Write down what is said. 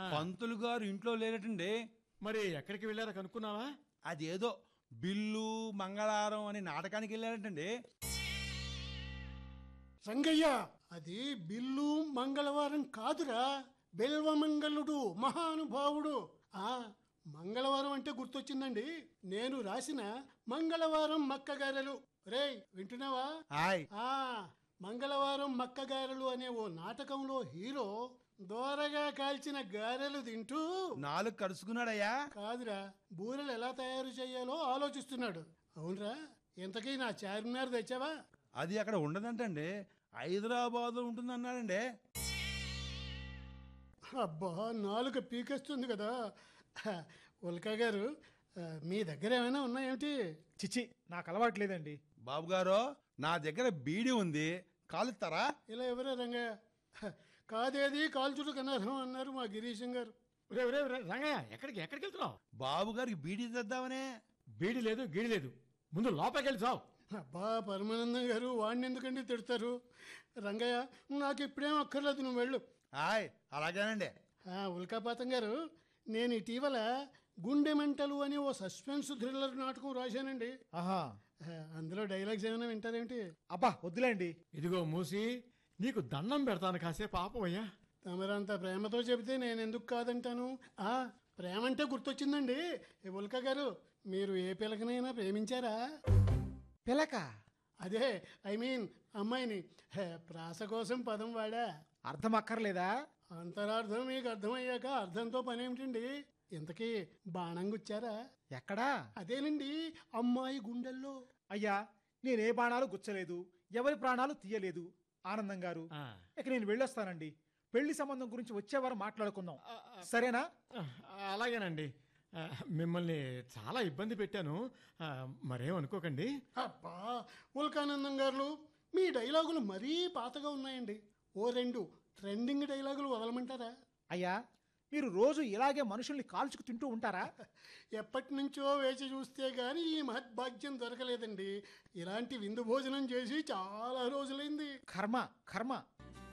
పంతులు గారు ఇంట్లో లేరటండి మరి ఎక్కడికి వెళ్ళారో కనుక్కున్నావా అదేదో బిల్లు మంగళవారం అని నాటకానికి వెళ్ళారటండి రంగయ్య అది బిల్లు మంగళవారం కాదురా బెల్వమంగళుడు మహానుభావుడు ఆ మంగళవారం అంటే గుర్తొచ్చిందండి నేను రాసిన మంగళవారం మక్కగారెలు రేయ్ వింటున్నావా హాయ్ ఆ మంగళవారం మక్కగారెలు అనే ఓ నాటకంలో హీరో దోరగా కాల్చిన గారెలు తింటూ నాలుగు కరుచుకున్నాడయ్యా కాదురా బూరెలు ఎలా తయారు చేయాలో ఆలోచిస్తున్నాడు అవునరా ఇంతకీ నా చార్మినార్ తెచ్చావా అది అక్కడ ఉండదంటండి హైదరాబాద్ ఉంటుంది అన్నాడండి అబ్బా నాలుక పీకేస్తుంది కదా ఉల్కా గారు ఆ, మీ దగ్గర ఏమైనా ఉన్నాయేమిటి చిచి నాకు అలవాట్లేదండి బాబు గారు నా దగ్గర బీడీ ఉంది కాలుస్తారా ఇలా ఎవరే రంగయ్య హ, కాదేది కాల్చుడు కనర్హం అన్నారు మా గిరీశం గారు రే రే రే, రంగయ్య ఎక్కడికి ఎక్కడికి వెళ్తున్నావు బాబు గారికి బీడీ తెద్దామనే బీడి లేదు గీడి లేదు ముందు లోపలికి వెళ్ళి చావు అబ్బా పరమానందం గారు వాడిని ఎందుకండి తిడతారు రంగయ్య నాకు ఇప్పుడేం అక్కర్లేదు నువ్వు వెళ్ళు హాయ్ అలాగేనండి ఆ, ఉల్కాపాతం గారు నేను ఇటీవల గుండె మంటలు అని ఓ సస్పెన్స్ థ్రిల్లర్ నాటకం రాశానండి ఆహా ఆ, అందులో డైలాగ్స్ ఏమైనా వింటారేమిటి అబ్బా వద్దులేండి ఇదిగో మూసి నీకు దండం పెడతాను కాసేపు ఆపవయ్యా తమరంత ప్రేమతో చెబితే నేను ఎందుకు కాదంటాను ఆ ప్రేమ అంటే గుర్తొచ్చిందండి ఏ ఉల్కా గారు మీరు ఏ పిల్లకనైనా ప్రేమించారా పిలక అదే ఐ మీన్ అమ్మాయిని హే, ప్రాస కోసం పదం వాడా అర్థం అక్కర్లేదా అంతరార్థం మీకు అర్థమయ్యాక అర్థంతో పని ఏమిటండి ఇంతకీ బాణం గుచ్చారా ఎక్కడా అదేనండి అమ్మాయి గుండెల్లో అయ్యా నేనే బాణాలు గుచ్చలేదు ఎవరి ప్రాణాలు తీయలేదు ఆనందం గారు ఆ. ఇక నేను వెళ్ళొస్తానండి పెళ్లి సంబంధం గురించి వచ్చేవారు మాట్లాడుకుందాం సరేనా ఆ, అలాగేనండి ఆ, మిమ్మల్ని చాలా ఇబ్బంది పెట్టాను ఆ, మరేం అనుకోకండి అబ్బా ఉల్కానందం గారు మీ డైలాగులు మరీ పాతగా ఉన్నాయండి ఓ రెండు ట్రెండింగ్ డైలాగులు వదలమంటారా అయ్యా మీరు రోజు ఇలాగే మనుషుల్ని కాల్చుకు తింటూ ఉంటారా ఎప్పటి నుంచో వేచి చూస్తే గాని ఈ మహద్భాగ్యం దొరకలేదండి ఇలాంటి విందు భోజనం చేసి చాలా రోజులైంది కర్మ కర్మ